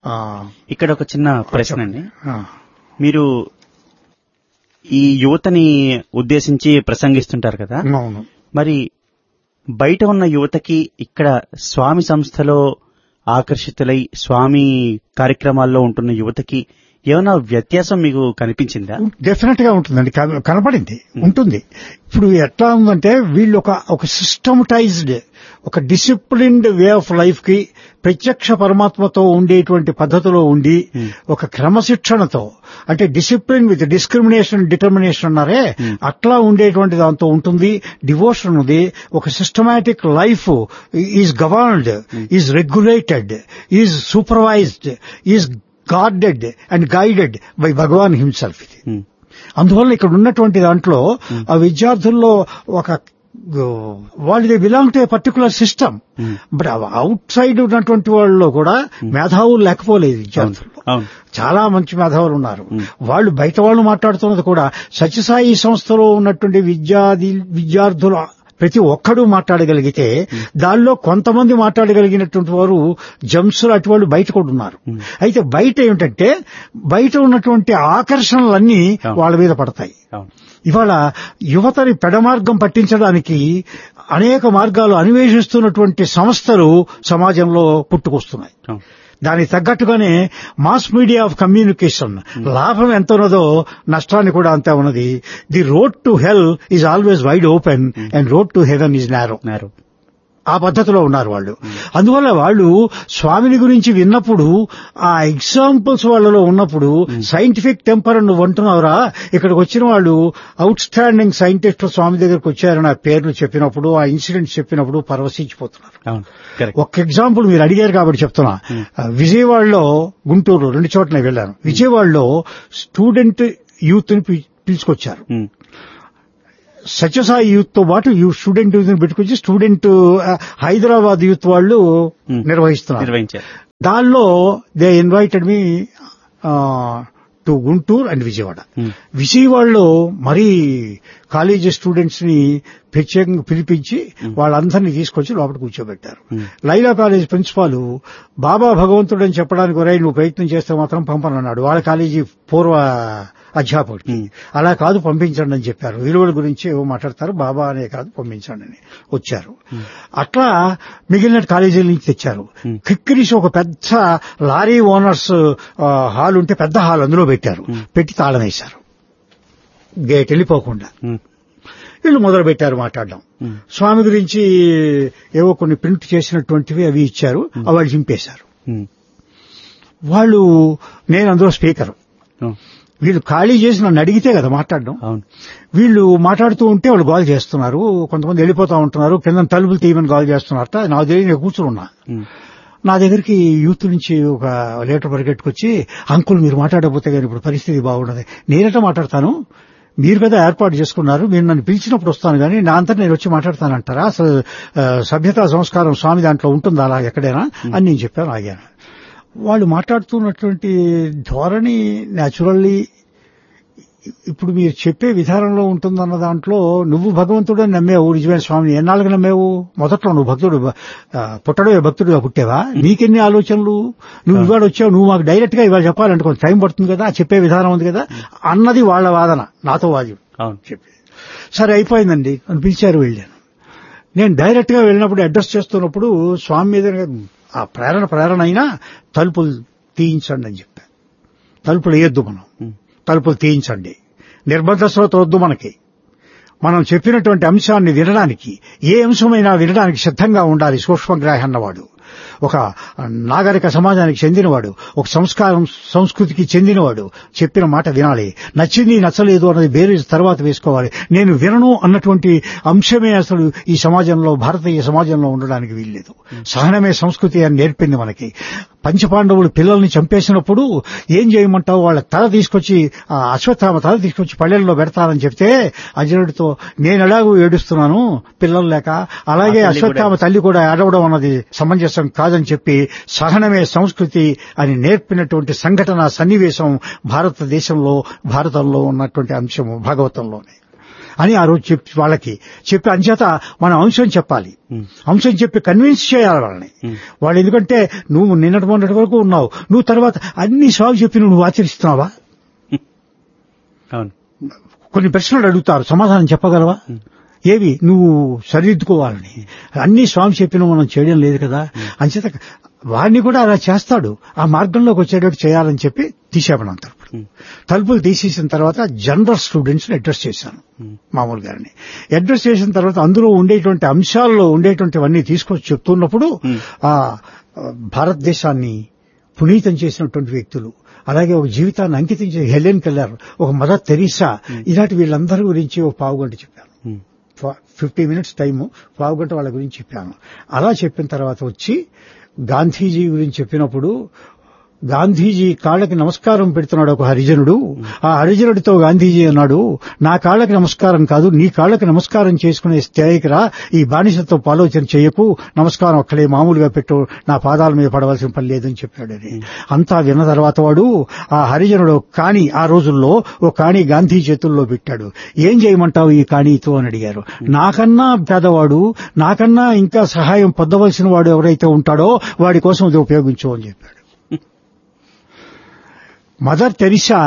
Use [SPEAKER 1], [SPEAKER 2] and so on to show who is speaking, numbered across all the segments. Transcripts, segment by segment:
[SPEAKER 1] ఆ,
[SPEAKER 2] ఇక్కడ ఒక చిన్న ప్రశ్న అండి
[SPEAKER 1] ఆ,
[SPEAKER 2] మీరు ఈ యువతని ఉద్దేశించి ప్రసంగిస్తుంటారు కదా
[SPEAKER 1] అవును
[SPEAKER 2] మరి బయట ఉన్న యువతకి ఇక్కడ స్వామి సంస్థలో ఆకర్షితులై స్వామి కార్యక్రమాల్లో ఉంటున్న యువతకి ఏమైనా వ్యత్యాసం మీకు కనిపించిందా
[SPEAKER 1] డెఫినెట్ గా ఉంటుందండి క- కనపడింది ఉంటుంది ఇప్పుడు ఎట్లా ఉందంటే వీళ్ళు ఒక ఒక సిస్టమటైజ్డ్ ఒక డిసిప్లిన్డ్ వే ఆఫ్ లైఫ్ కి ప్రత్యక్ష పరమాత్మతో ఉండేటువంటి పద్ధతిలో ఉండి ఒక క్రమశిక్షణతో అంటే డిసిప్లిన్ విత్ డిస్క్రిమినేషన్ డిటర్మినేషన్ అన్నారే అట్లా ఉండేటువంటి దాంతో ఉంటుంది డివోషన్ ఉంది ఒక systematic life is governed is regulated is supervised is guarded and guided by Bhagavan himself ఇది
[SPEAKER 2] ఉమ్,
[SPEAKER 1] అందువల్ల ఇక్కడ ఉన్నటువంటి దాంట్లో ఆ విద్యార్థుల్లో ఒక వాళ్ళు they belong to a particular system but outside ఉన్నటువంటి వాళ్ళలో కూడా మేధావులు లేకపోలేదు విద్యార్థులు
[SPEAKER 2] అవును
[SPEAKER 1] చాలా మంచి మేధావులు ఉన్నారు వాళ్ళు బయట వాళ్ళు మాట్లాడుతున్నది కూడా సత్యసాయి సంస్థలో ఉన్నటువంటి విద్యార్థి విద్యార్థుల ప్రతి ఒక్కడూ మాట్లాడగలిగితే దానిలో కొంతమంది మాట్లాడగలిగినటువంటి వారు జమ్స్ లాంటి వాళ్ళు బయట కూడా ఉన్నారు అయితే బయట ఏమిటంటే బయట ఉన్నటువంటి ఆకర్షణలన్నీ వాళ్ళ మీద పడతాయి
[SPEAKER 2] అవును
[SPEAKER 1] ఇవాళ యువతని పెడమార్గం పట్టించడానికి అనేక మార్గాలు అన్వేషిస్తున్నటువంటి సంస్థలు సమాజంలో పుట్టుకొస్తున్నాయి
[SPEAKER 2] అవును
[SPEAKER 1] దానికి తగ్గట్టుగానే మాస్ మీడియా ఆఫ్ కమ్యూనికేషన్ లాభం ఎంత ఉన్నదో నష్టాన్ని కూడా అంతే ఉన్నది the road to hell is always wide open and road to heaven is narrow
[SPEAKER 2] narrow
[SPEAKER 1] ఆ పద్ధతిలో ఉన్నారు వాళ్ళు అందువల్ల వాళ్ళు స్వామిని గురించి విన్నప్పుడు ఆ ఎగ్జాంపుల్స్ వాళ్ళలో ఉన్నప్పుడు సైంటిఫిక్ టెంపర్ నువ్వు అంటున్నావురా ఇక్కడికి వచ్చిన వాళ్ళు అవుట్ స్టాండింగ్ సైంటిస్ట్ స్వామి దగ్గరకు వచ్చారని ఆ పేర్లు చెప్పినప్పుడు ఆ ఇన్సిడెంట్స్ చెప్పినప్పుడు పరవశించిపోతున్నారు
[SPEAKER 2] అవును కరెక్ట్
[SPEAKER 1] ఒక ఎగ్జాంపుల్ మీరు అడిగారు కాబట్టి చెప్తున్నా ఆ, విజయవాడలో గుంటూరు రెండు చోట్ల వెళ్ళాను విజయవాడలో స్టూడెంట్ యూత్ ని పి- పిలుచుకొచ్చారు
[SPEAKER 2] ఉమ్,
[SPEAKER 1] సత్యసాయి యూత్ తో పాటు యూ స్టూడెంట్ యూత్ ని పెట్టుకొచ్చి స్టూడెంట్ ఆ, హైదరాబాద్ యూత్ వాళ్ళు
[SPEAKER 2] Hmm.
[SPEAKER 1] నిర్వహిస్తున్నారు
[SPEAKER 2] నిర్వహించారు
[SPEAKER 1] దానిలో they invited me to Guntur and Vijayawada
[SPEAKER 2] Hmm.
[SPEAKER 1] విజయవాడలో మరీ కాలేజీ స్టూడెంట్స్ ని ప్రత్యేకంగా పిలిపించి వాళ్ళందరినీ తీసుకొచ్చి లోపల కూర్చోబెట్టారు లైలా కాలేజ్ ప్రిన్సిపాల్ బాబా భగవంతుడు అని చెప్పడానికి ఒరే నువ్వు ప్రయత్నం చేస్తే మాత్రం పంపనన్నాడు వాళ్ళ కాలేజీ పూర్వ అధ్యాపకుడికి అలా కాదు పంపించండి అని చెప్పారు విలువల గురించి ఏవో మాట్లాడతారు బాబా అనే కాదు పంపించండి అని వచ్చారు అట్లా మిగిలిన కాలేజీల నుంచి తెచ్చారు కిక్కిరిసి ఒక పెద్ద లారీ ఓనర్స్ ఆ, హాల్ ఉంటే పెద్ద హాల్ అందులో పెట్టారు పెట్టి తాళం వేశారు గేట్ వెళ్ళిపోకుండా
[SPEAKER 2] ఉమ్,
[SPEAKER 1] వీళ్ళు మొదలు పెట్టారు మాట్లాడడం స్వామి గురించి ఏవో కొన్ని ప్రింట్ చేసినటువంటివి అవి ఇచ్చారు అవి వాళ్ళు చింపేశారు
[SPEAKER 2] ఉమ్,
[SPEAKER 1] వాళ్ళు నేను అందులో స్పీకర్
[SPEAKER 2] అవును
[SPEAKER 1] వీళ్ళు ఖాళీ చేసి నన్ను అడిగితే కదా మాట్లాడడం
[SPEAKER 2] అవును
[SPEAKER 1] వీళ్ళు మాట్లాడుతూ ఉంటే వాళ్ళు గోల్ చేస్తున్నారు కొంతమంది వెళ్ళిపోతా ఉంటున్నారు కింద తలుపులు తీయమని గోల్ చేస్తున్నారట నాకు తెలియదు నేను కూర్చుని ఉన్నా
[SPEAKER 2] ఉమ్,
[SPEAKER 1] నా దగ్గరికి యూత్ నుంచి ఒక లీటర్ పరిగెట్టుకొచ్చి అంకుల్ మీరు మాట్లాడకపోతే కానీ ఇప్పుడు పరిస్థితి బాగుండదు నేనట మాట్లాడతాను మీరు కదా ఏర్పాటు చేసుకున్నారు మీరు నన్ను పిలిచినప్పుడు వస్తాను కానీ నా అంతా నేను వచ్చి మాట్లాడతానంటారా అసలు ఆ, సభ్యతా సంస్కారం స్వామి దాంట్లో ఉంటుందా అలా ఎక్కడైనా అని నేను చెప్పాను ఆగాను వాళ్ళు మాట్లాడుతున్నటువంటి ధోరణి న్యాచురల్లీ ఇప్పుడు మీరు చెప్పే విధానంలో ఉంటుందన్న దాంట్లో నువ్వు భగవంతుడు అని నమ్మేవు నిజమైన స్వామిని ఎన్నాళ్ళకి నమ్మేవు మొదట్లో నువ్వు భక్తుడు ఆ, పుట్టడమే భక్తుడిగా పుట్టేవా నీకెన్ని ఆలోచనలు నువ్వు ఇవాళ వచ్చావు నువ్వు మాకు డైరెక్ట్ గా ఇవాళ చెప్పాలంటే కొంచెం టైం పడుతుంది కదా చెప్పే విధానం ఉంది కదా అన్నది వాళ్ళ వాదన నాతో వాద్యం
[SPEAKER 2] అవును
[SPEAKER 1] చెప్పి సరే అయిపోయిందండి అని పిలిచారు వెళ్ళాను నేను డైరెక్ట్ గా వెళ్ళినప్పుడు అడ్రస్ చేస్తున్నప్పుడు స్వామి మీద ఆ ప్రేరణ ప్రేరణ అయినా తలుపులు తీయించండి అని చెప్పాను తలుపులు వేయొద్దు మనం తలుపులు తీయించండి నిర్బంధ శ్రోత వద్దు మనకి మనం చెప్పినటువంటి అంశాన్ని వినడానికి ఏ అంశమైనా వినడానికి సిద్ధంగా ఉండాలి సూక్ష్మగ్రాహి అన్నవాడు ఒక నాగరిక సమాజానికి చెందినవాడు ఒక సంస్కారం సంస్కృతికి చెందినవాడు చెప్పిన మాట వినాలి నచ్చింది నచ్చలేదు అన్నది వేరే తర్వాత వేసుకోవాలి నేను వినను అన్నటువంటి అంశమే అసలు ఈ సమాజంలో భారతీయ సమాజంలో ఉండడానికి వీల్లేదు సహనమే సంస్కృతి అని నేర్పింది మనకి పంచపాండవులు పిల్లల్ని చంపేసినప్పుడు ఏం చేయమంటావు వాళ్ళ తల తీసుకొచ్చి ఆ అశ్వత్థామ తల తీసుకొచ్చి పల్లెల్లో పెడతానని చెప్తే అర్జునుడితో నేను ఎలాగూ ఏడుస్తున్నాను పిల్లలు లేక అలాగే
[SPEAKER 2] ఆ తల్లి కూడా-
[SPEAKER 1] అశ్వత్థామ తల్లి కూడా ఏడవడం అన్నది సమంజసం కాదని చెప్పి సహనమే సంస్కృతి అని నేర్పినటువంటి సంఘటన సన్నివేశం భారతదేశంలో భారతంలో ఉన్నటువంటి అంశము భాగవతంలోనే అని ఆ రోజు చెప్పి వాళ్ళకి చెప్పి అంచేత మనం అంశం చెప్పాలి
[SPEAKER 2] ఉమ్.
[SPEAKER 1] అంశం చెప్పి కన్విన్స్ చేయాలి వాళ్ళని
[SPEAKER 2] ఉమ్.
[SPEAKER 1] వాళ్ళు ఎందుకంటే నువ్వు నిన్నటి మొన్నటి వరకు ఉన్నావు నువ్వు తర్వాత అన్ని సాగు చెప్పి నువ్వు ఆచరిస్తున్నావా
[SPEAKER 2] అవును
[SPEAKER 1] కొన్ని ప్రశ్నలు అడుగుతారు సమాధానం చెప్పగలవా ఏవి నువ్వు సరిదిద్దుకోవాలని అన్ని స్వామి చెప్పిన మనం చేయడం లేదు కదా అంచేత వాడిని కూడా అలా చేస్తాడు ఆ మార్గంలోకి వచ్చేటట్టు చేయాలని చెప్పి తీసేపడం తలుపులు
[SPEAKER 2] ఉమ్.
[SPEAKER 1] తలుపులు తీసేసిన తర్వాత జనరల్ స్టూడెంట్స్ ని అడ్రస్ చేశాను
[SPEAKER 2] ఉమ్.
[SPEAKER 1] మామూలు గారిని అడ్రస్ చేసిన తర్వాత అందులో ఉండేటువంటి అంశాల్లో ఉండేటువంటివన్నీ తీసుకొచ్చి చెప్తున్నప్పుడు
[SPEAKER 2] Hmm.
[SPEAKER 1] ఆ ఆ, భారతదేశాన్ని పునీతం చేసినటువంటి వ్యక్తులు అలాగే ఒక జీవితాన్ని అంకితం చేసి హెలెన్ కెల్లర్ ఒక మదర్ తెరీసా ఇలాంటి వీళ్ళందరి గురించి ఒక పావుగంట చెప్పాను
[SPEAKER 2] ఉమ్.
[SPEAKER 1] ఫిఫ్టీ మినిట్స్ టైము పావుగంట వాళ్ళ గురించి చెప్పాను అలా చెప్పిన తర్వాత వచ్చి గాంధీజీ గురించి చెప్పినప్పుడు గాంధీజీ కాళ్ళకి నమస్కారం పెడుతున్నాడు ఒక హరిజనుడు ఆ హరిజనుడితో గాంధీజీ అన్నాడు నా కాళ్ళకి నమస్కారం కాదు నీ కాళ్ళకి నమస్కారం చేసుకునే స్థాయికి రా ఈ బానిసతో ఆలోచన చేయకు నమస్కారం ఒక్కలే మామూలుగా పెట్టు నా పాదాల మీద పడవలసిన పని లేదని చెప్పాడని అంతా విన్న తర్వాత వాడు ఆ హరిజనుడు ఒక కాణి ఆ రోజుల్లో ఒక కాణి గాంధీ చేతుల్లో పెట్టాడు ఏం చేయమంటావు ఈ కాణితో అని అడిగారు నాకన్నా పేదవాడు నాకన్నా ఇంకా సహాయం పొందవలసిన వాడు ఎవరైతే ఉంటాడో వాడి కోసం ఇది ఉపయోగించు అని చెప్పాడు మదర్ తెరిసా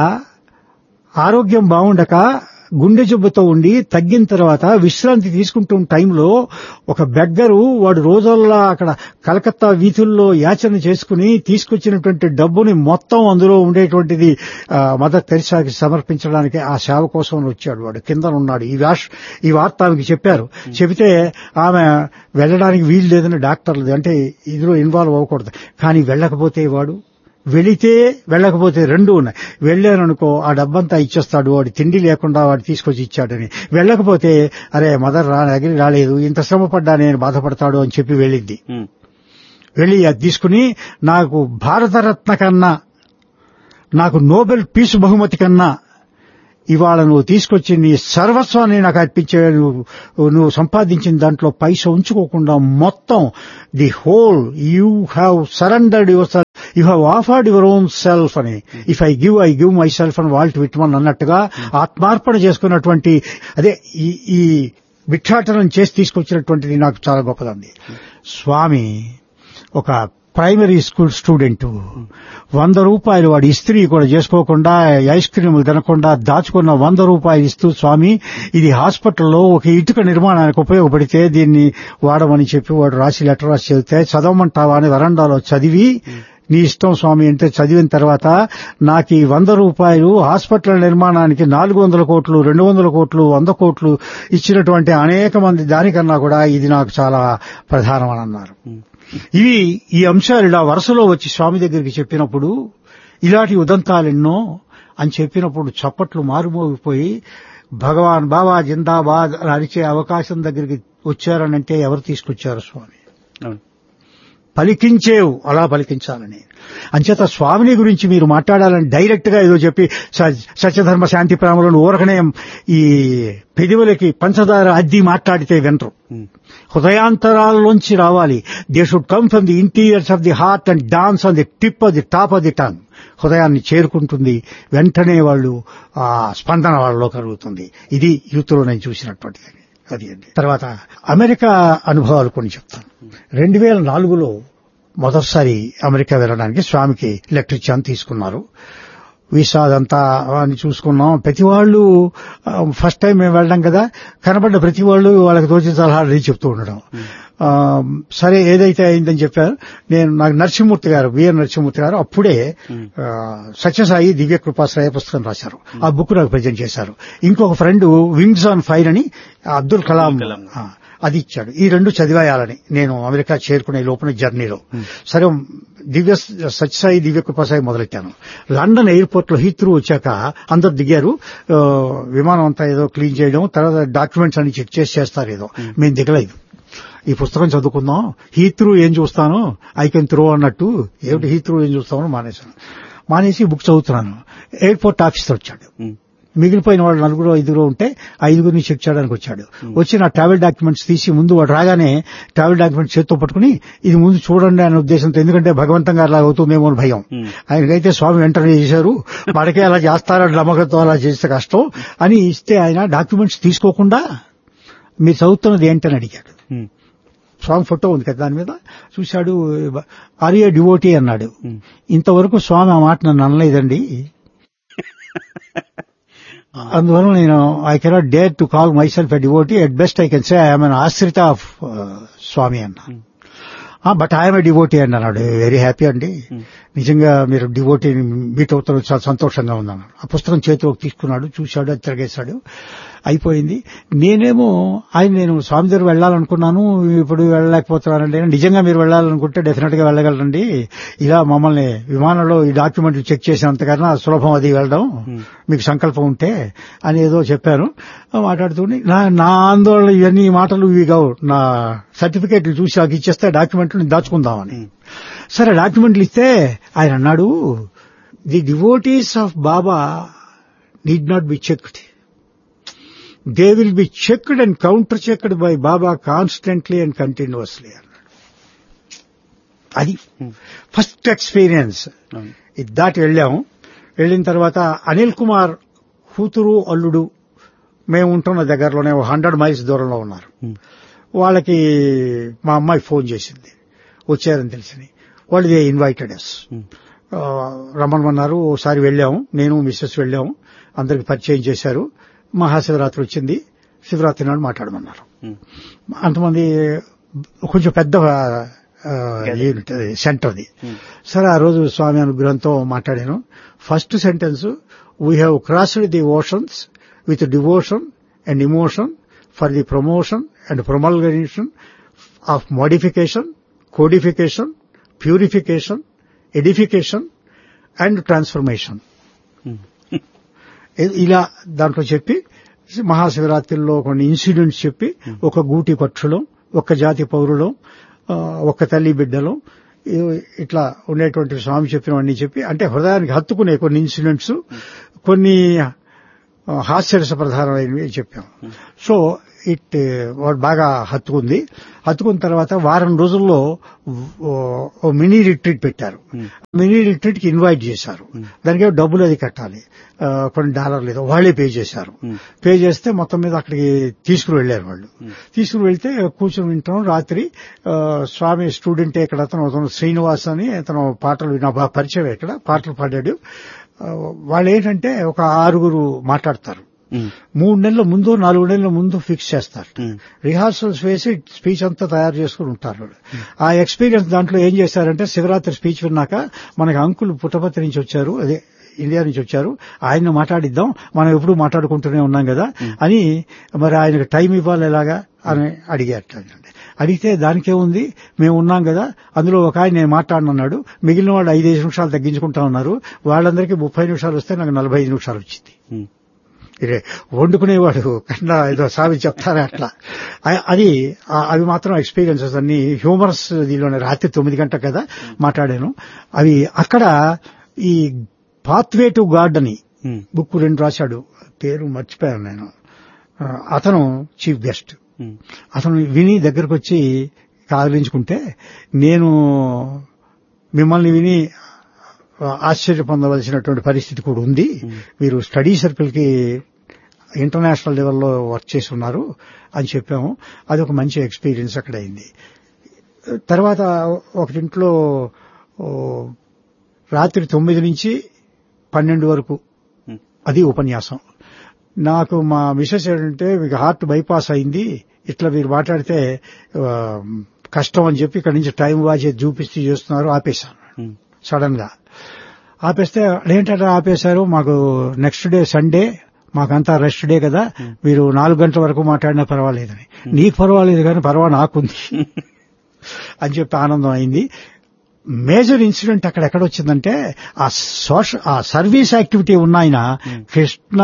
[SPEAKER 1] ఆరోగ్యం బాగుండక గుండె జబ్బుతో ఉండి తగ్గిన తర్వాత విశ్రాంతి తీసుకుంటున్న టైంలో ఒక బెగ్గరు వాడు రోజుల్లో అక్కడ కలకత్తా వీధుల్లో యాచన చేసుకుని తీసుకొచ్చినటువంటి డబ్బుని మొత్తం అందులో ఉండేటువంటిది ఆ, మదర్ తెరిసాకి సమర్పించడానికి ఆ సేవ కోసం వచ్చాడు వాడు కింద ఉన్నాడు ఈ వాష్ ఈ వార్త ఆమెకి చెప్పారు చెబితే ఆమె వెళ్ళడానికి వీలు లేదని డాక్టర్లు అంటే ఇందులో ఇన్వాల్వ్ అవ్వకూడదు కానీ వెళ్ళకపోతే వాడు వెళితే వెళ్ళకపోతే రెండు ఉన్నాయి వెళ్ళాననుకో ఆ డబ్బంతా ఇచ్చేస్తాడు వాడు తిండి లేకుండా వాడు తీసుకొచ్చి ఇచ్చాడని వెళ్ళకపోతే అరే మదర్ రా దగ్గర రాలేదు ఇంత శ్రమ పడ్డా నేను బాధపడతాడు అని చెప్పి వెళ్ళింది
[SPEAKER 2] ఉమ్.
[SPEAKER 1] వెళ్ళి అది తీసుకుని నాకు భారతరత్న కన్నా నాకు నోబెల్ పీస్ బహుమతి కన్నా ఇవాళ నువ్వు తీసుకొచ్చి నీ సర్వస్వాన్ని నాకు అర్పించే నువ్వు నువ్వు సంపాదించిన దాంట్లో పైస ఉంచుకోకుండా మొత్తం the whole you have surrendered yourself you have offered your own self అని if I give I give myself అని వాల్ట్ విట్మన్ అన్నట్టుగా ఆత్మార్పణ చేసుకున్నటువంటి అదే ఈ ఈ భిక్షాటనం చేసి తీసుకొచ్చినటువంటిది నాకు చాలా గొప్పదండి స్వామి ఒక ప్రైమరీ స్కూల్ స్టూడెంట్ వంద రూపాయలు వాడి ఇస్త్రీ కూడా చేసుకోకుండా ఐస్ క్రీములు తినకుండా దాచుకున్న వంద రూపాయలు ఇస్తూ స్వామి ఇది హాస్పిటల్లో ఒక ఇటుక నిర్మాణానికి ఉపయోగపడితే దీన్ని వాడమని చెప్పి వాడు రాసి లెటర్ రాసి చదివితే చదవమంటావా అని వరండాలో చదివి నీ ఇష్టం స్వామి అంటే చదివిన తర్వాత నాకు ఈ వంద రూపాయలు హాస్పిటల్ నిర్మాణానికి నాలుగు వందల కోట్లు రెండు వందల కోట్లు వంద కోట్లు ఇచ్చినటువంటి అనేక మంది దానికన్నా కూడా ఇది నాకు చాలా ప్రధానమని అన్నారు ఇవి ఈ అంశాలు ఇలా వరుసలో వచ్చి స్వామి దగ్గరికి చెప్పినప్పుడు ఇలాంటి ఉదంతాలెన్నో అని చెప్పినప్పుడు చప్పట్లు మారుమోగిపోయి భగవాన్ బాబా జిందాబాద్ అని అరిచే అవకాశం దగ్గరికి వచ్చారనంటే ఎవరు తీసుకొచ్చారు స్వామి
[SPEAKER 2] అవును
[SPEAKER 1] పలికించేవు అలా పలికించాలని అంచేత స్వామిని గురించి మీరు మాట్లాడాలని డైరెక్ట్ గా ఏదో చెప్పి స- సత్యధర్మ శాంతి ప్రేమలను ఊరకనే ఈ పెదవులకి పంచదార అద్ది మాట్లాడితే వినరు
[SPEAKER 2] ఉమ్.
[SPEAKER 1] హృదయాంతరాల్లోంచి రావాలి they should come from the interiors of the heart and dance on the tip of the top of the tongue హృదయాన్ని చేరుకుంటుంది వెంటనే వాళ్ళు ఆ స్పందన వాళ్ళలో కలుగుతుంది ఇది యూత్ లో నేను చూసినటువంటిది అది అండి తర్వాత అమెరికా అనుభవాలు కొన్ని చెప్తాను రెండు వేల నాలుగులో మొదటిసారి అమెరికా వెళ్ళడానికి స్వామికి ఎలక్ట్రిక్ ఛాన్ తీసుకున్నారు వీసా అదంతా అని చూసుకున్నాం ప్రతి వాళ్ళు ఆ, ఫస్ట్ టైం మేము వెళ్ళడం కదా కనబడ్డ ప్రతి వాళ్ళు వాళ్ళకి తోచిన సలహాలు అడిగి చెప్తూ ఉండడం ఆ, సరే ఏదైతే అయిందని చెప్పారు నేను నాకు నరసింహమూర్తి గారు విఎన్ నరసింహమూర్తి గారు అప్పుడే ఆ, సత్యసాయి దివ్య కృపాశ్రయ పుస్తకం రాశారు ఆ బుక్ నాకు ప్రజెంట్ చేశారు ఇంకొక ఫ్రెండ్ వింగ్స్ ఆన్ ఫైర్ అని అబ్దుల్ కలాం
[SPEAKER 2] కలాం.
[SPEAKER 1] ఆ, అది ఇచ్చాడు ఈ రెండు చదివేయాలని నేను అమెరికా చేరుకునే లోపల జర్నీలో సరే దివ్య సత్యసాయి దివ్య కృపాసాయి మొదలెట్టాను లండన్ ఎయిర్పోర్ట్ లో హీత్రూ వచ్చాక అందరు దిగారు ఆ, విమానం అంతా ఏదో క్లీన్ చేయడం తర్వాత డాక్యుమెంట్స్ అన్ని చెక్ చేసి చేస్తారు ఏదో మేము దిగలేదు ఈ పుస్తకం చదువుకుందాం హీత్రూ ఏం చూస్తాను ఐ కెన్ త్రో అన్నట్టు ఏమిటి హీత్రూ ఏం చూస్తామని మానేశాను మానేసి బుక్ చదువుతున్నాను ఎయిర్పోర్ట్ ఆఫీసర్ వచ్చాడు
[SPEAKER 2] ఉమ్.
[SPEAKER 1] మిగిలిపోయిన వాళ్ళు నలుగురు ఐదుగురు ఉంటే ఐదుగురిని చెక్ చేయడానికి వచ్చాడు వచ్చి నా ట్రావెల్ డాక్యుమెంట్స్ తీసి ముందు వాడు రాగానే ట్రావెల్ డాక్యుమెంట్స్ చేత్తో పట్టుకుని ఇది ముందు చూడండి అనే ఉద్దేశంతో ఎందుకంటే భగవంతం గారు అలా అవుతుందేమో అని భయం
[SPEAKER 2] Hmm.
[SPEAKER 1] ఆయనకైతే స్వామి వెంటనే చేశారు మనకే అలా చేస్తారని నమ్మకంతో అలా చేస్తే కష్టం అని ఇస్తే ఆయన డాక్యుమెంట్స్ తీసుకోకుండా మీరు చదువుతున్నది ఏంటని అడిగాడు
[SPEAKER 2] ఉమ్,
[SPEAKER 1] స్వామి ఫోటో ఉంది కదా దాని మీద చూశాడు ఆర్య డివోటీ అన్నాడు
[SPEAKER 2] ఉమ్.
[SPEAKER 1] ఇంతవరకు స్వామి ఆ మాట నన్ను అనలేదండి అందువల్ల నేను I cannot dare to call myself a devotee at best I can say I'm an ఆశ్రిత ఆఫ్ స్వామి అన్న బట్ ఐఎమ్ ఎ డివోటీ అండి అన్నాడు వెరీ హ్యాపీ అండి నిజంగా మీరు డివోటీని మీట్ అవుతారు చాలా సంతోషంగా ఉందన్నాడు ఆ పుస్తకం చేతిలోకి తీసుకున్నాడు చూశాడు అది తిరగేశాడు అయిపోయింది నేనేమో ఆయన నేను స్వామి దగ్గర వెళ్ళాలనుకున్నాను ఇప్పుడు వెళ్ళలేకపోతున్నానండి నిజంగా మీరు వెళ్ళాలనుకుంటే డెఫినెట్ గా వెళ్ళగలరండి ఇలా మమ్మల్ని విమానంలో ఈ డాక్యుమెంట్లు చెక్ చేసినంతకన్నా సులభం అది వెళ్ళడం మీకు సంకల్పం ఉంటే అని ఏదో చెప్పాను మాట్లాడుతూనే నా నా ఆందోళన ఇవన్నీ ఈ మాటలు ఇవి కావు నా సర్టిఫికేట్లు చూసి నాకు ఇచ్చేస్తే డాక్యుమెంట్లు నేను దాచుకుందామని సరే డాక్యుమెంట్లు ఇస్తే ఆయన అన్నాడు the devotees of Baba need not be checked they will be checked and counter checked by Baba constantly and continuously అన్నాడు అది ఫస్ట్ ఎక్స్పీరియన్స్
[SPEAKER 2] అవును.
[SPEAKER 1] ఇది దాటి వెళ్ళాము వెళ్ళిన తర్వాత అనిల్ కుమార్ కూతురు అల్లుడు మేము ఉంటున్న దగ్గరలోనే హండ్రెడ్ మైల్స్ దూరంలో ఉన్నారు
[SPEAKER 2] ఉమ్,
[SPEAKER 1] వాళ్ళకి మా అమ్మాయి ఫోన్ చేసింది వచ్చారని తెలిసింది వాళ్ళు దే ఇన్వైటెడ్ ఎస్
[SPEAKER 2] ఉమ్,
[SPEAKER 1] రమ్మనమన్నారు ఓసారి వెళ్ళాము నేను మిస్సెస్ వెళ్ళాము అందరికి పరిచయం చేశారు మహాశివరాత్రి వచ్చింది శివరాత్రి నాడు మాట్లాడమన్నారు
[SPEAKER 2] ఉమ్,
[SPEAKER 1] అంతమంది కొంచెం పెద్ద ఆ, యూనిట్ అది సెంటర్ది
[SPEAKER 2] ఉమ్,
[SPEAKER 1] సరే ఆ రోజు స్వామి అనుగ్రహంతో మాట్లాడాను first sentence we have crossed the oceans with devotion and emotion for the promotion and promulgation of modification codification purification edification and transformation
[SPEAKER 2] um,
[SPEAKER 1] ఇలా దాంట్లో చెప్పి మహాశివరాత్రిలో కొన్ని ఇన్సిడెంట్స్ చెప్పి ఒక గూటి పక్షులం ఒక జాతి పౌరులం ఆ, ఒక తల్లి బిడ్డలం ఇ- ఇట్లా ఉండేటువంటి స్వామి చెప్పినవన్నీ చెప్పి అంటే హృదయానికి హత్తుకునే కొన్ని ఇన్సిడెంట్స్ కొన్ని ఆ, హాస్యరస ప్రధానమైనవి చెప్పాం సో ఇట్ వాడు బాగా హత్తుకుంది హత్తుకున్న తర్వాత వారం రోజుల్లో ఓ- ఓ మినీ రిట్రీట్ పెట్టారు మినీ రిట్రీట్ కి ఇన్వైట్ చేశారు దానికి ఏమో డబ్బులు అది కట్టాలి ఆ, కొన్ని డాలర్లు ఏదో వాళ్ళే పే చేశారు పే చేస్తే మొత్తం మీద అక్కడికి తీసుకుని వెళ్లారు వాళ్ళు తీసుకుని వెళ్తే కూర్చొని వింటాం రాత్రి ఆ, స్వామి స్టూడెంట్ ఇక్కడ అతను అతను శ్రీనివాస్ అని అతను పాటలు నా బాగా పరిచయం ఇక్కడ పాటలు పాడాడు ఆ, వాళ్ళు ఏంటంటే ఒక ఆరుగురు మాట్లాడతారు
[SPEAKER 2] ఉమ్,
[SPEAKER 1] మూడు నెలల ముందు నాలుగు నెలల ముందు ఫిక్స్ చేస్తారు
[SPEAKER 2] ఉమ్,
[SPEAKER 1] రిహార్సల్స్ వేసి స్పీచ్ అంతా తయారు చేసుకుని ఉంటారు వాళ్ళు. ఆ ఎక్స్పీరియన్స్ దాంట్లో ఏం చేశారంటే శివరాత్రి స్పీచ్ విన్నాక మనకి అంకుల్ పుట్టపర్తి నుంచి వచ్చారు అదే ఇండియా నుంచి వచ్చారు ఆయన మాట్లాడిద్దాం మనం ఎప్పుడు మాట్లాడుకుంటూనే ఉన్నాం కదా అని మరి ఆయనకు టైం ఇవ్వాలి ఎలాగా అని అడిగారు అడిగితే దానికే ఉంది మేము ఉన్నాం కదా అందులో ఒక ఆయన నేను మాట్లాడనన్నాడు మిగిలిన వాళ్ళు ఐదైదు నిమిషాలు తగ్గించుకుంటా ఉన్నారు వాళ్ళందరికీ ముప్పై నిమిషాలు వస్తే నాకు నలభై ఐదు నిమిషాలు వచ్చింది
[SPEAKER 2] ఉమ్,
[SPEAKER 1] ఇదే వండుకునేవాడు కన్నా ఏదో సావి చెప్తారే అట్లా అ- అది ఆ- అవి మాత్రం ఎక్స్పీరియన్సెస్ అన్ని హ్యూమరస్ దీనిలోనే రాత్రి తొమ్మిది గంటల కదా మాట్లాడాను అవి అక్కడ ఈ పాత్వే టు గాడ్ అని
[SPEAKER 2] ఉమ్,
[SPEAKER 1] బుక్ రెండు రాశాడు పేరు మర్చిపోయాను నేను ఆ, అతను చీఫ్ గెస్ట్
[SPEAKER 2] ఉమ్,
[SPEAKER 1] అతను విని దగ్గరకు వచ్చి కాదలించుకుంటే నేను మిమ్మల్ని విని ఆశ్చర్య పొందవలసినటువంటి పరిస్థితి కూడా ఉంది మీరు స్టడీ సర్కిల్ కి ఇంటర్నేషనల్ లెవెల్లో వర్క్ చేసి ఉన్నారు అని చెప్పాము అది ఒక మంచి ఎక్స్పీరియన్స్ అక్కడ అయింది తర్వాత ఒకటింట్లో ఓ, రాత్రి తొమ్మిది నుంచి పన్నెండు వరకు
[SPEAKER 2] ఉమ్,
[SPEAKER 1] అది ఉపన్యాసం నాకు మా మిసెస్ ఏంటంటే మీకు హార్ట్ బైపాస్ అయింది ఇట్లా మీరు మాట్లాడితే ఆ, కష్టం అని చెప్పి ఇక్కడ నుంచి టైం వాచ్ చూపిస్తూ చేస్తున్నారు ఆపేశాను
[SPEAKER 2] ఉమ్,
[SPEAKER 1] సడన్ గా ఆపేస్తే ఏంటంటే ఆపేశారు మాకు నెక్స్ట్ డే సండే మాకంతా రెస్ట్ డే కదా మీరు నాలుగు గంటల వరకు మాట్లాడినా పర్వాలేదని నీకు పర్వాలేదు కానీ పర్వా నాకుంది అని చెప్పి ఆనందం అయింది మేజర్ ఇన్సిడెంట్ అక్కడ ఎక్కడ వచ్చిందంటే ఆ సోషల్ ఆ సర్వీస్ యాక్టివిటీ ఉన్నాయన కృష్ణ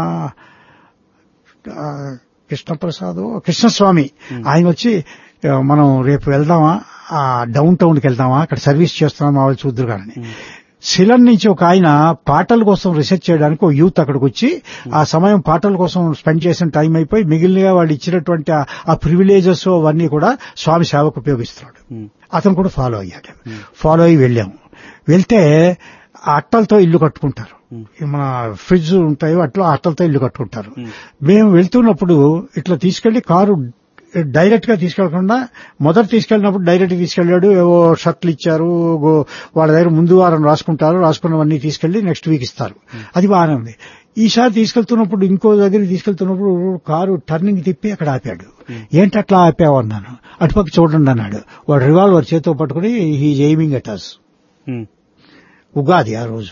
[SPEAKER 1] ఆ, కృష్ణప్రసాద్ కృష్ణస్వామి ఆయన వచ్చి ఆ, మనం రేపు వెళ్దామా ఆ డౌన్ టౌన్ కి వెళ్దామా అక్కడ సర్వీస్ చేస్తున్నాం మా వాళ్ళు చూద్దరు కానీ సిలన్ నుంచి ఒక ఆయన పాటల కోసం రీసెర్చ్ చేయడానికి ఒక యూత్ అక్కడికి వచ్చి ఆ సమయం పాటల కోసం స్పెండ్ చేసిన టైం అయిపోయి మిగిలినగా వాళ్ళు ఇచ్చినటువంటి ఆ- ఆ ప్రివిలేజెస్ అవన్నీ కూడా స్వామి సేవకు ఉపయోగిస్తున్నాడు
[SPEAKER 2] ఉమ్,
[SPEAKER 1] అతను కూడా ఫాలో అయ్యాడు ఫాలో అయ్యి వెళ్ళాము వెళ్తే ఆ అట్టలతో ఇల్లు కట్టుకుంటారు ఈ మన ఫ్రిడ్జ్ ఉంటాయో అట్లా ఆ అట్టలతో ఇల్లు కట్టుకుంటారు మేము వెళ్తున్నప్పుడు ఇట్లా తీసుకెళ్లి కారు డైరెక్ట్ గా తీసుకెళ్లకుండా మొదట తీసుకెళ్ళినప్పుడు డైరెక్ట్ తీసుకెళ్లాడు ఏవో షర్ట్లు ఇచ్చారు గో- వాళ్ళ దగ్గర ముందు వారం రాసుకుంటారు రాసుకున్నవన్నీ తీసుకెళ్లి నెక్స్ట్ వీక్ ఇస్తారు అది బాగానే ఉంది ఈసారి తీసుకెళ్తున్నప్పుడు ఇంకో దగ్గరికి తీసుకెళ్తున్నప్పుడు కారు టర్నింగ్ తిప్పి అక్కడ ఆపాడు ఏంటి అట్లా ఆపావు అన్నాను అటుపక్క చూడండి అన్నాడు వాడు రివాల్వర్ చేతితో పట్టుకుని he aiming at us
[SPEAKER 2] um,
[SPEAKER 1] Ugadi ఆ రోజు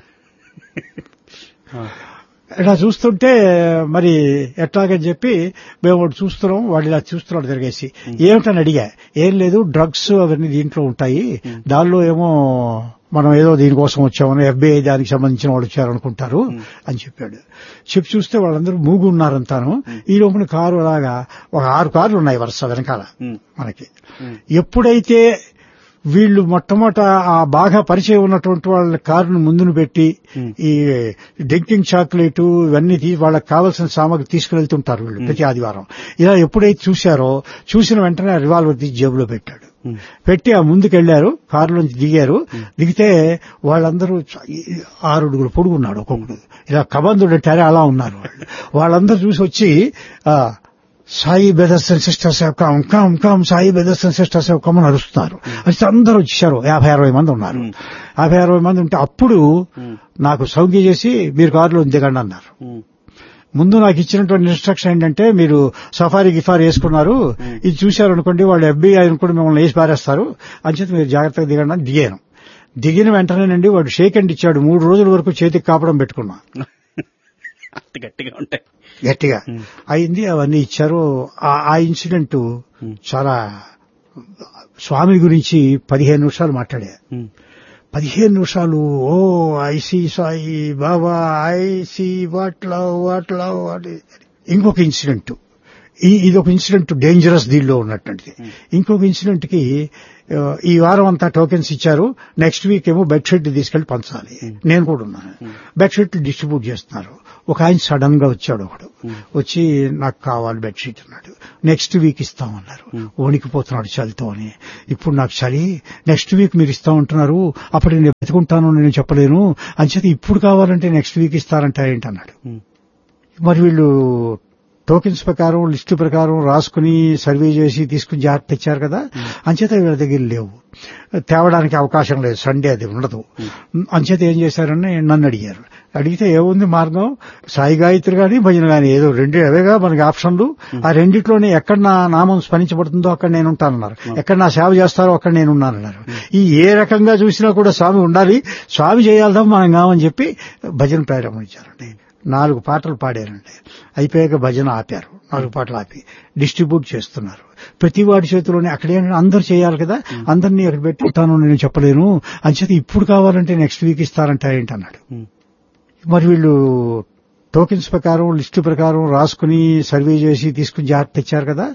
[SPEAKER 2] ఆ,
[SPEAKER 1] ఇలా చూస్తుంటే మరి ఎట్లాగని చెప్పి మేము ఒకటి చూస్తున్నాం వాడు ఇలా చూస్తున్నాడు తిరిగేసి ఏమిటని అడిగా ఏం లేదు డ్రగ్స్ అవన్నీ దీంట్లో ఉంటాయి దానిలో ఏమో మనం ఏదో దీనికోసం వచ్చామని ఎఫ్బిఐ దానికి సంబంధించిన వాళ్ళు వచ్చారనుకుంటారు అని చెప్పాడు చెప్పి చూస్తే వాళ్ళందరూ మూగు ఉన్నారంతాను ఈ లోపల కారు అలాగా ఒక ఆరు కార్లు ఉన్నాయి వరుస వెనకాల
[SPEAKER 2] ఉమ్,
[SPEAKER 1] మనకి
[SPEAKER 2] ఉమ్,
[SPEAKER 1] ఎప్పుడైతే వీళ్ళు మొట్టమొదట ఆ బాగా పరిచయం ఉన్నటువంటి వాళ్ళ కారును ముందును పెట్టి
[SPEAKER 2] Hmm.
[SPEAKER 1] ఈ డ్రింకింగ్ చాక్లెట్ ఇవన్నీ తీ- వాళ్ళకి కావాల్సిన సామాగ్రి తీసుకువెళ్తుంటారు వీళ్ళు ప్రతి ఆదివారం ఇలా ఎప్పుడైతే చూశారో చూసిన వెంటనే రివాల్వర్ తీసి జేబులో పెట్టాడు
[SPEAKER 2] ఉమ్,
[SPEAKER 1] పెట్టి ఆ ముందుకు వెళ్లారు కారులోంచి దిగారు దిగితే వాళ్ళందరూ చ- ఈ ఆరు అడుగులు పొడుగున్నాడు ఒక్కొక్కడు ఇలా కబందుడు అంటారే అలా ఉన్నారు వాళ్ళు వాళ్ళందరూ చూసి వచ్చి ఆ Sai brothers and sisters come come come Sai brothers and sisters come అని అరుస్తున్నారు అయితే అందరూ వచ్చేసారు యాభై అరవై మంది ఉన్నారు యాభై అరవై మంది ఉంటే అప్పుడు
[SPEAKER 2] ఉమ్,
[SPEAKER 1] నాకు సౌజ్ఞ చేసి మీరు కారులో దిగండి అన్నారు
[SPEAKER 2] ఉమ్,
[SPEAKER 1] ముందు నాకు ఇచ్చినటువంటి ఇన్స్ట్రక్షన్ ఏంటంటే మీరు సఫారీ గిఫారీ వేసుకున్నారు ఇది చూశారు అనుకోండి వాళ్ళు ఎఫ్బీఐ అనుకోండి మిమ్మల్ని వేసి పారేస్తారు అంచేత మీరు జాగ్రత్తగా దిగండి అని దిగాను దిగిన వెంటనేనండి వాడు షేక్ అండ్ ఇచ్చాడు మూడు రోజుల వరకు చేతికి కాపడం పెట్టుకున్నా
[SPEAKER 2] అంత గట్టిగా ఉంటాయి
[SPEAKER 1] గట్టిగా
[SPEAKER 2] Hmm.
[SPEAKER 1] అయింది అవన్నీ ఇచ్చారు ఆ- ఆ ఇన్సిడెంట్
[SPEAKER 2] Hmm.
[SPEAKER 1] చాలా స్వామి గురించి పదిహేను నిమిషాలు మాట్లాడా
[SPEAKER 2] ఉమ్,
[SPEAKER 1] పదిహేను నిమిషాలు oh I see Sai Baba I see what love what love అని ఇంకొక ఇన్సిడెంట్ ఈ ఇది ఒక ఇన్సిడెంట్ డేంజరస్ దీనిలో ఉన్నటువంటిది ఇంకొక ఇన్సిడెంట్ కి ఆ, ఈ వారం అంతా టోకెన్స్ ఇచ్చారు నెక్స్ట్ వీక్ ఏమో బెడ్షీట్ తీసుకెళ్లి పంచాలి నేను కూడా ఉన్నాను బెడ్షీట్ డిస్ట్రిబ్యూట్ చేస్తున్నారు ఒక ఆయన సడన్ గా వచ్చాడు ఒకడు వచ్చి నాకు కావాలి బెడ్షీట్ అన్నాడు నెక్స్ట్ వీక్ ఇస్తామన్నారు వణికిపోతున్నాడు చలితో అని ఇప్పుడు నాకు చలి నెక్స్ట్ వీక్ మీరు ఇస్తామంటున్నారు అప్పుడు నేను బతుకుంటాను నేను చెప్పలేను అంచేత ఇప్పుడు కావాలంటే నెక్స్ట్ వీక్ ఇస్తారంట ఏంటన్నాడు
[SPEAKER 2] ఉమ్,
[SPEAKER 1] మరి వీళ్ళు టోకెన్స్ ప్రకారం లిస్టు ప్రకారం రాసుకుని సర్వే చేసి తీసుకుని జాగ్రత్త తెచ్చారు కదా అంచేత వీళ్ళ దగ్గర లేవు తేవడానికి అవకాశం లేదు సండే అది ఉండదు అంచేత ఏం చేశారని నన్ను అడిగారు అడిగితే ఏముంది మార్గం సాయి గాయత్రి గాని భజన గాని ఏదో రెండు అవేగా మనకి ఆప్షన్లు ఆ రెండిట్లోనే ఎక్కడ నా నామం స్మరించబడుతుందో అక్కడ నేను ఉంటానన్నారు ఎక్కడ నా సేవ చేస్తారో అక్కడ నేను ఉన్నానన్నారు ఈ ఏ రకంగా చూసినా కూడా స్వామి ఉండాలి స్వామి చేయాలదా మనం కామని చెప్పి భజన ప్రారంభించారండి నాలుగు పాటలు పాడారండి అయిపోయాక భజన ఆపారు నాలుగు పాటలు ఆపి డిస్ట్రిబ్యూట్ చేస్తున్నారు ప్రతి వాడి చేతిలోనే అక్కడే అందరు చేయాలి కదా అందరినీ అక్కడ పెట్టి ఉంటాను నేను చెప్పలేను అంచేత ఇప్పుడు కావాలంటే నెక్స్ట్ వీక్ ఇస్తారంట ఏంటన్నాడు
[SPEAKER 2] ఉమ్,
[SPEAKER 1] మరి వీళ్ళు టోకెన్స్ ప్రకారం లిస్టు ప్రకారం రాసుకుని సర్వే చేసి తీసుకుని జాగ్రత్త తెచ్చారు కదా